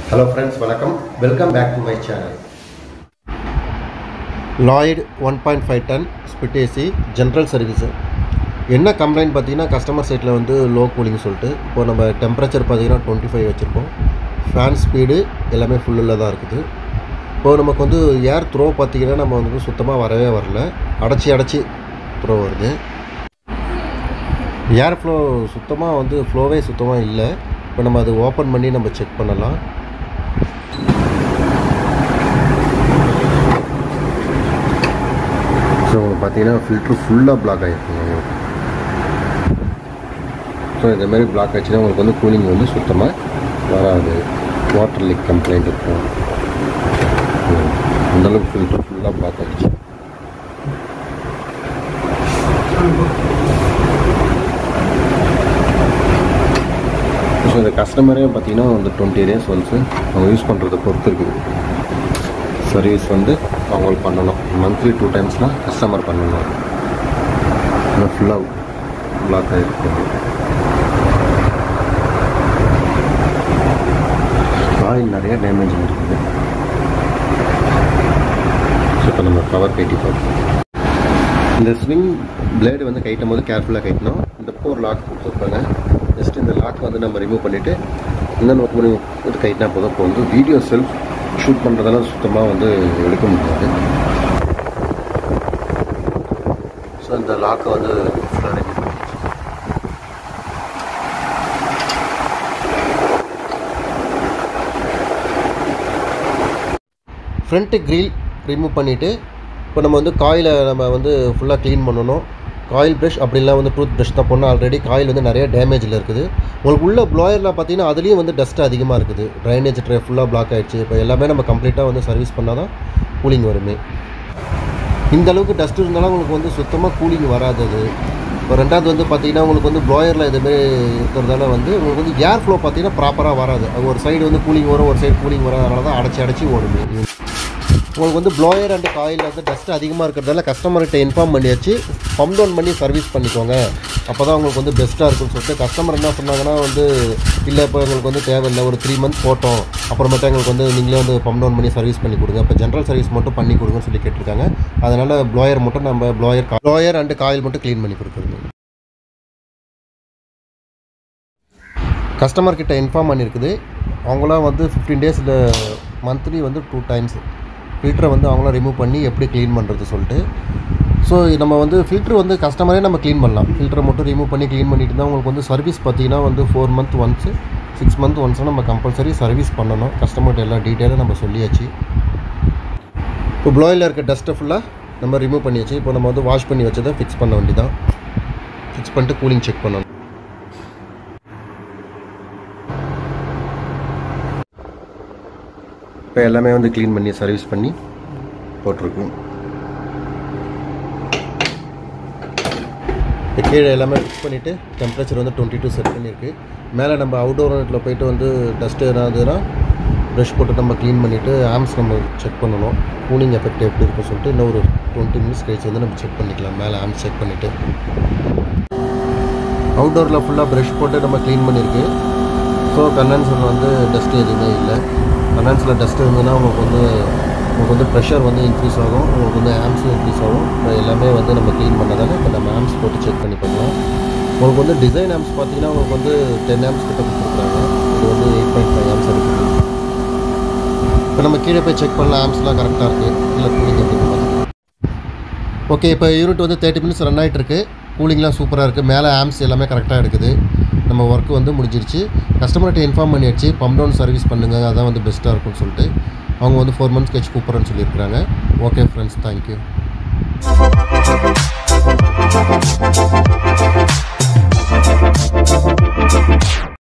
Hello friends வணக்கம் welcome back to my channel Lloyd one point five ton split AC general service என்ன complaint பார்த்தீங்கன்னா customer சைட்டில் வந்து low cooling சொல்லிட்டு இப்போ நம்ம டெம்பரேச்சர் பார்த்தீங்கன்னா டுவெண்ட்டி ஃபைவ் வச்சுருக்கோம் ஃபேன் ஸ்பீடு எல்லாமே ஃபுல்லில் தான் இருக்குது இப்போ நமக்கு வந்து ஏர் த்ரோ பார்த்தீங்கன்னா நம்ம வந்து சுத்தமாக வரவே வரல அடைச்சி அடைச்சி த்ரோ வருது ஏர் ஃப்ளோ சுத்தமாக வந்து ஃப்ளோவே சுத்தமாக இல்லை இப்போ நம்ம அது ஓப்பன் பண்ணி நம்ம செக் பண்ணலாம் ஸோ உங்களுக்கு பார்த்தீங்கன்னா ஃபில்ட்ரு ஃபுல்லாக பிளாக் ஆகிருக்குங்க உங்களுக்கு ஸோ இந்த மாதிரி பிளாக் ஆச்சுன்னா உங்களுக்கு வந்து கூலிங் வந்து சுத்தமாக வராது வாட்டர் லீக் கம்ப்ளைண்ட் இருக்கும் ம். அந்தளவுக்கு ஃபில்ட்ரு ஃபுல்லாக பிளாக் ஆகிடுச்சு ஸோ இந்த கஸ்டமரே பார்த்தீங்கன்னா வந்து டுவெண்ட்டி டேஸ் ஒன்ஸு அவங்க யூஸ் பண்ணுறத பொறுத்து இருக்குது சர்வீஸ் வந்து அவங்களுக்கு பண்ணணும் மந்த்லி டூ டைம்ஸ்லாம் கஸ்டமர் பண்ணணும் இன்னும் ஃபுல்லாக பிளாக் ஆகிருக்கு ஆயில் நிறைய டேமேஜ் இருக்குது ஸோ இப்போ நம்ம கவர் கட்டி பார்ப்போம் இந்த ஸ்விங் பிளேடு வந்து கைட்டும் போது கேர்ஃபுல்லாக கைட்டணும் இந்த போர் லாக் கொடுத்துருப்பாங்க ஜஸ்ட் இந்த லாக் வந்து நம்ம ரிமூவ் பண்ணிவிட்டு இந்த நோட் பண்ணி இது கைட்டினா போதும் இப்போ வந்து வீடியோ செல்ஃப் ஷூட் பண்ணுறதெல்லாம் சுத்தமாக வந்து எடுக்க முடியாது ஸோ இந்த லாக்கை வந்து full ஆ remove பண்ணியாச்சு. ஃப்ரண்ட்டு கிரில் ரிமூவ் பண்ணிவிட்டு இப்போ நம்ம வந்து காயிலை நம்ம வந்து ஃபுல்லாக க்ளீன் பண்ணணும் காயில் ப்ரஷ் அப்படிலாம் வந்து டூத் ப்ரஷ் தான் பண்ணோம் ஆல்ரெடி காயில் வந்து நிறைய டேமேஜில் இருக்குது உங்களுக்கு உள்ள ப்ளோயரில் பார்த்தீங்கன்னா அதுலேயும் வந்து டஸ்ட் அதிகமாக இருக்குது ட்ரைனேஜ் ட்ரே ஃபுல்லாக பிளாக் ஆகிடுச்சு இப்போ எல்லாமே நம்ம கம்ப்ளீட்டாக வந்து சர்வீஸ் பண்ணால் தான் கூலிங் வருமே இந்த அளவுக்கு டஸ்ட் இருந்தாலும் உங்களுக்கு வந்து சுத்தமாக கூலிங் வராது அது இப்போ ரெண்டாவது வந்து பார்த்தீங்கன்னா உங்களுக்கு வந்து ப்ளோயரில் இதுமாரி இருக்கிறதால வந்து உங்களுக்கு வந்து ஏர் ஃப்ளோ பார்த்தீங்கன்னா ப்ராப்பராக வராது அது ஒரு சைடு வந்து கூலிங் வரும் ஒரு சைடு கூலிங் வரும் அதனால தான் அடைச்சி அடைச்சி ஓடுமே உங்களுக்கு வந்து ப்ளோயர் அண்ட் காயில் வந்து டஸ்ட் அதிகமாக இருக்கிறதால கஸ்டமர்கிட்ட இன்ஃபார்ம் பண்ணியாச்சு பம்ப் டவுன் பண்ணி சர்வீஸ் பண்ணிக்கோங்க அப்போ தான் உங்களுக்கு வந்து பெஸ்ட்டாக இருக்கும்னு சொல்லிட்டு கஸ்டமர் என்ன சொன்னாங்கன்னா வந்து இல்லை இப்போ எங்களுக்கு வந்து தேவையில்லை ஒரு த்ரீ மந்த்ஸ் போட்டோம் அப்புறமேட்டா எங்களுக்கு வந்து நீங்களே வந்து பம்ப் டவுன் பண்ணி சர்வீஸ் பண்ணி கொடுங்க இப்போ ஜென்ரல் சர்வீஸ் மட்டும் பண்ணி கொடுங்கன்னு சொல்லி கேட்டிருக்காங்க அதனால் ப்ளோயர் மட்டும் நம்ம ப்ளோயர் ப்ளோயர் அண்ட் காயில் மட்டும் க்ளீன் பண்ணி கொடுக்குறது கஸ்டமர் கிட்ட இன்ஃபார்ம் பண்ணியிருக்குது அவங்களாம் வந்து ஃபிஃப்டீன் டேஸில் மந்த்லி வந்து டூ டைம்ஸ் ஃபில்டரை வந்து அவங்களாம் ரிமூவ் பண்ணி எப்படி க்ளீன் பண்ணுறது சொல்லிட்டு ஸோ நம்ம வந்து ஃபில்ட்ரு வந்து கஸ்டமரே நம்ம க்ளீன் பண்ணலாம் ஃபில்டரை மட்டும் ரிமூவ் பண்ணி க்ளீன் பண்ணிட்டு தான் உங்களுக்கு வந்து சர்வீஸ் பார்த்தீங்கன்னா வந்து four month once six month once நம்ம கம்பல்சரி சர்வீஸ் பண்ணணும் கஸ்டமர்கிட்ட எல்லா டீட்டெயிலும் நம்ம சொல்லியாச்சு இப்போ ப்ளோயில் இருக்க டஸ்ட்டை ஃபுல்லாக நம்ம ரிமூவ் பண்ணியாச்சு இப்போ நம்ம வந்து வாஷ் பண்ணி வச்சதை ஃபிக்ஸ் பண்ண வேண்டியதான் ஃபிக்ஸ் பண்ணிட்டு கூலிங் செக் பண்ணணும் இப்போ எல்லாமே வந்து க்ளீன் பண்ணி சர்வீஸ் பண்ணி போட்டிருக்கோம் இப்போ கீழே எல்லாமே ஃபிக்ஸ் பண்ணிவிட்டு டெம்பரேச்சர் வந்து டுவெண்ட்டி டூ செட் பண்ணியிருக்கு மேலே நம்ம அவுடோர் யூனிட்டில் போயிட்டு வந்து டஸ்ட்டு ஏதாவதுனா ப்ரஷ் போட்டு நம்ம க்ளீன் பண்ணிவிட்டு ஆம்ஸ் நம்ம செக் பண்ணணும் கூலிங் எஃபெக்ட் எப்படி இருக்குன்னு சொல்லிட்டு இன்னும் ஒரு டுவெண்ட்டி மினிட்ஸ் கழிச்சு வந்து நம்ம செக் பண்ணிக்கலாம் மேலே ஆம்ஸ் செக் பண்ணிவிட்டு அவுட்டோரில் ஃபுல்லாக ப்ரஷ் போட்டு நம்ம க்ளீன் பண்ணியிருக்கு ஸோ கண்டென்சர் வந்து டஸ்ட் எதுவுமே இல்லை கண்டென்ஸில் டஸ்ட் இருந்ததுன்னா உங்களுக்கு வந்து உங்களுக்கு வந்து ப்ரெஷர் வந்து இன்க்ரீஸ் ஆகும் உங்களுக்கு வந்து ஆம்ஸும் இன்க்ரீஸ் ஆகும் இப்போ எல்லாமே வந்து நம்ம க்ளீன் பண்ணதால இப்போ நம்ம ஆம்ஸ் போட்டு செக் பண்ணி பண்ணலாம் உங்களுக்கு வந்து டிசைன் ஆம்ஸ் பார்த்தீங்கன்னா உங்களுக்கு வந்து டென் ஆம்ஸ் கிட்ட கொடுத்துருக்காங்க இது வந்து எயிட் பாயிண்ட் ஃபைவ் ஆம்ஸ் இருக்குது இப்போ நம்ம கீழே போய் செக் பண்ணலாம் ஆம்ஸ்லாம் கரெக்டாக இருக்குது இல்லை கூலிங் எப்படி பார்த்துக்கலாம் ஓகே இப்போ யூனிட் வந்து தேர்ட்டி மினிட்ஸ் ரன் ஆகிட்டு இருக்கு கூலிங்லாம் சூப்பராக இருக்குது மேலே ஆம்ஸ் எல்லாமே கரெக்டாக இருக்குது நம்ம ஒர்க் வந்து முடிஞ்சிருச்சு கஸ்டமர்கிட்ட இன்ஃபார்ம் பண்ணியாச்சு பம்ப் டவுன் சர்வீஸ் பண்ணுங்க அதான் வந்து பெஸ்ட்டாக இருக்கும்னு சொல்லிட்டு அவங்க வந்து ஃபோர் மந்த்ஸ் கழிச்சு கூப்பிட்றேன்னு சொல்லியிருக்காங்க ஓகே ஃப்ரெண்ட்ஸ் தேங்க்யூ